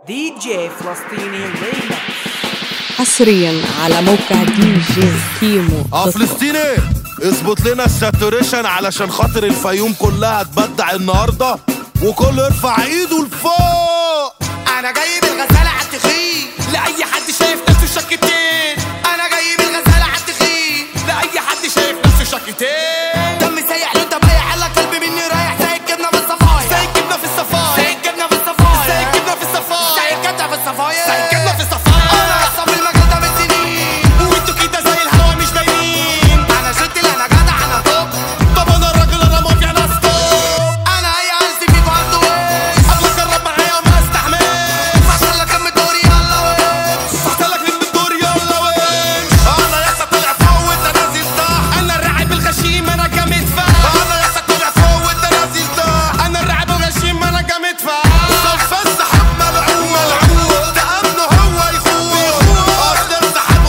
دي جي فلسطيني ريمكس حصريا على موقع دي جي كيمو اه دوت كوم. فلسطيني اظبط لنا الساتوريشن علشان خاطر الفيوم كلها تبدع النهارده وكل يرفع ايده لفوق انا جاي بالغزاله على التخين لأي حد شايف نفسه شكتين انا جاي بالغزاله على التخين لأي حد شايف نفسه شكتين دم سايح لو انت بايع على قلبي مني رايح زي الجبنه بالصفايا زي الجبنة في زي الصفاير الجبنه بالصفايا زي الجبنة في زي الصفاير الجبنه بالصفايا زي الجبنة في انا الصفاير اصلا في المجال ده من سنين وانتوا كده زي الهوا مش باينين انا شلت اللي انا جدع انا توب طب انا الراجل انا مافيا ناس توب انا اي هلس فيكوا عنده وش قبل جرب معايا وما استحملش عشان لك كم دوري يلا وش فحتلك من الدور يلا وين انا لسه طالع فوق وانت نازل تحت انا الرعب الغشيم انا جامد فاهم انا لسه طالع فوق وانت نازل تحت انا الرعب الغشيم انا جامد فاهم صف السحاب ملعون ملعون ده امنه هو يخون اصل السحاب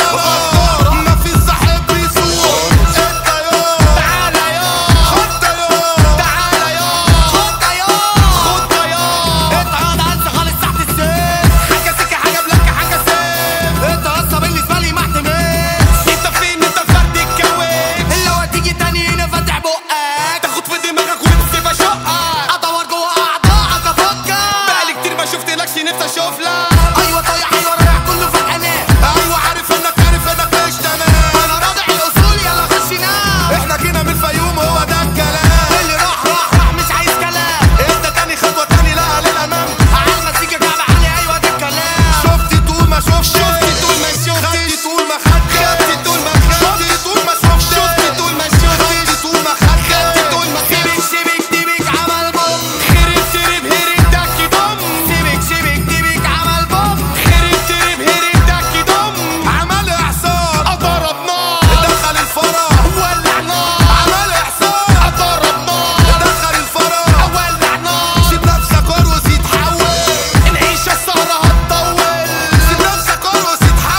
غدار مفيش سحاب بيسوق انت يوم تعالى يا خد يوم تعالى يا خد يا خد يا اتقعد هلس خالص تحت السيف حاجة سكة حاجة بلاكة حاجة سيف انت اصلا بالنسبه لي ما احتملش انت فين انت فرد الكويت اللي هو تيجي تاني هنا فاتح بقك تاخد في دماغك وتسيب اشقك ادور جوه اعضائك افكر بقالي كتير ما شفتلكش نفسي اشوف لك ايوه طايح ايوه رايح كله في الحنان ايوه عارف انك عارف انك مش تمام انا راضع الاصول يلا خش نام احنا جينا من الفيوم هو ده الكلام اللي راح راح راح مش عايز كلام انت تاني خطوه تاني لا للامام على المزيكا كعب عالي ايوه ده الكلام شفتي طول ما شفتش شفتي طول ما شفتش خدتي طول ما خدتش خدتي طول ما خدتش شفتي طول ما شفتش شفتي طول ما شفتش خدتي طول ما خدتش خدتي طول ما سيبك خدتش سيبك سيبك عمل بوم خرب ترب هرب داكي دم سيبك سيبك سيبك عمل بوم خرب ترب هرب داكي دم عمل احسان اضرب نار دخل الفرح ولع نار عمل احسان اضرب نار دخل الفرح ولع نار سيب نفسك ارقص يتحول نعيش السهرة هتطول سيب نفسك ارقص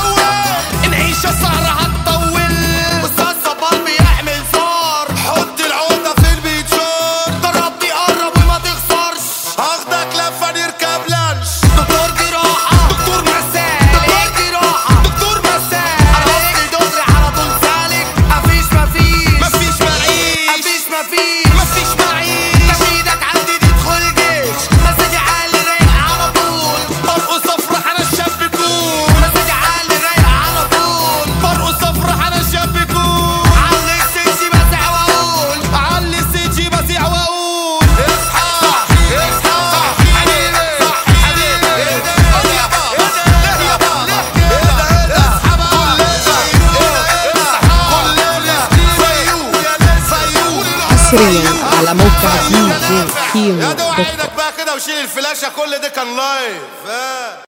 يتحول نعيش السهرة هتطول استاذ صبار بيعمل صار حط العقده في البيتشور جربني قرب وما تخسرش هاخدك لفه نركب لانش دكتور جراحة دكتور مساء دكتور جراحة دكتور مساء انا اصلي دغري على طول سالك مفيش مفيش مفيش معيش مفيش مفيش مفيش معيش تفيدك عندي تدخل جيش مساجي عالي رايق على طول برقص افرح انا الشاب كون مساجي عالي رايق على طول برقص افرح انا الشاب كون علي السيسي بسع واقول علي السيجي بزيع واقول اصحى اصحى حبيبي حبيبي ايه يابا ايه يابا ايه ده اصحى بقى حصريا على موقع دي جي كيمو يا دوت دو كوم. عينك بقى كده وشيل الفلاشة كل ده كان لايف ها